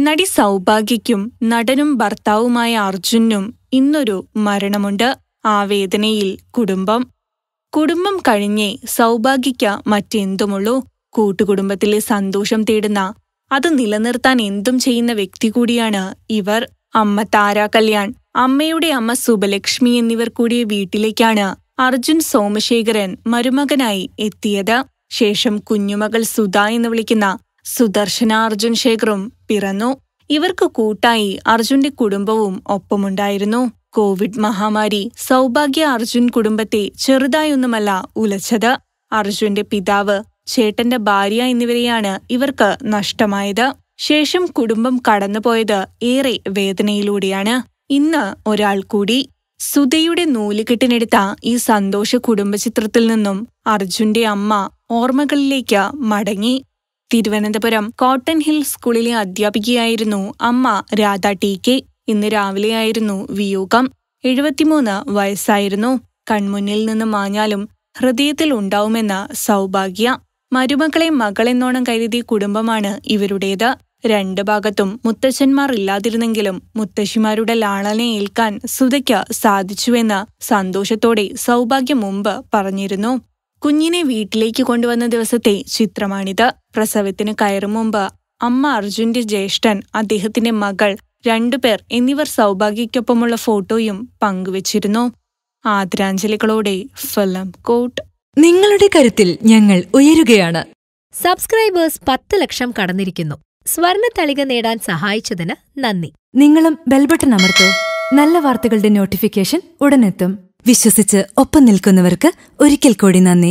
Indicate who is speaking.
Speaker 1: നടി സൗഭാഗ്യയ്ക്കും നടനും ഭർത്താവുമായ അർജുനും ഇന്നൊരു മരണമുണ്ട് ആ വേദനയിൽ കുടുംബം കുടുംബം കഴിഞ്ഞേ സൗഭാഗ്യയ്ക്ക് മറ്റെന്തുമുള്ളൂ കൂട്ടുകുടുംബത്തിലെ സന്തോഷം തേടുന്ന അത് നിലനിർത്താൻ എന്തും ചെയ്യുന്ന വ്യക്തി കൂടിയാണ് ഇവർ അമ്മ താര കല്യാൺ അമ്മയുടെ അമ്മ സുബലക്ഷ്മി എന്നിവർ കൂടിയ വീട്ടിലേക്കാണ് അർജുൻ സോമശേഖരൻ മരുമകനായി എത്തിയത് ശേഷം കുഞ്ഞുമകൾ സുധ എന്ന് വിളിക്കുന്ന സുദർശന അർജുൻ ശേഖറും പിറന്നു ഇവർക്ക് കൂട്ടായി അർജുന്റെ കുടുംബവും ഒപ്പമുണ്ടായിരുന്നു കോവിഡ് മഹാമാരി സൗഭാഗ്യ അർജുൻ കുടുംബത്തെ ചെറുതായൊന്നുമല്ല ഉലച്ചത് അർജുന്റെ പിതാവ് ചേട്ടന്റെ ഭാര്യ എന്നിവരെയാണ് ഇവർക്ക് നഷ്ടമായത് ശേഷം കുടുംബം കടന്നുപോയത് ഏറെ വേദനയിലൂടെയാണ് ഇന്ന് ഒരാൾ കൂടി സുധയുടെ നൂലുകെട്ടിനെടുത്ത ഈ സന്തോഷ കുടുംബചിത്രത്തിൽ നിന്നും അർജുന്റെ അമ്മ ഓർമ്മകളിലേക്ക് മടങ്ങി തിരുവനന്തപുരം കോട്ടൺ ഹിൽ സ്കൂളിലെ അധ്യാപികയായിരുന്നു അമ്മ രാധ ടി കെ ഇന്ന് രാവിലെയായിരുന്നു വിയോഗം എഴുപത്തിമൂന്ന് വയസ്സായിരുന്നു കൺമുന്നിൽ നിന്ന് മാഞ്ഞാലും ഹൃദയത്തിൽ ഉണ്ടാവുമെന്ന സൗഭാഗ്യ മരുമക്കളെ മകളെന്നോണം കരുതിയ കുടുംബമാണ് ഇവരുടേത് രണ്ട് ഭാഗത്തും മുത്തച്ഛന്മാർ ഇല്ലാതിരുന്നെങ്കിലും മുത്തശ്ശിമാരുടെ ലാളന ഏൽക്കാൻ സുധയ്ക്ക് സാധിച്ചുവെന്ന് സന്തോഷത്തോടെ സൗഭാഗ്യം മുമ്പ് പറഞ്ഞിരുന്നു കുഞ്ഞിനെ വീട്ടിലേക്ക് കൊണ്ടുവന്ന ദിവസത്തെ ചിത്രമാണിത് പ്രസവത്തിന് കയറും മുമ്പ് അമ്മ അർജുന്റെ ജ്യേഷ്ഠൻ അദ്ദേഹത്തിന്റെ മകൾ രണ്ടുപേർ എന്നിവർ സൗഭാഗ്യയ്ക്കൊപ്പമുള്ള ഫോട്ടോയും പങ്കുവച്ചിരുന്നു ആദരാഞ്ജലികളോടെ ഫിലിം കോട്ട്
Speaker 2: നിങ്ങളുടെ കരുത്തിൽ ഞങ്ങൾ ഉയരുകയാണ്
Speaker 3: സബ്സ്ക്രൈബേഴ്സ് പത്ത് ലക്ഷം കടന്നിരിക്കുന്നു സ്വർണ തളിക നേടാൻ സഹായിച്ചതിന് നന്ദി
Speaker 2: നിങ്ങളും ബെൽബട്ടൺ അമർത്തോ നല്ല വാർത്തകളുടെ നോട്ടിഫിക്കേഷൻ ഉടനെത്തും വിശ്വസിച്ച് ഒപ്പം നിൽക്കുന്നവർക്ക് ഒരിക്കൽ കൂടി നന്ദി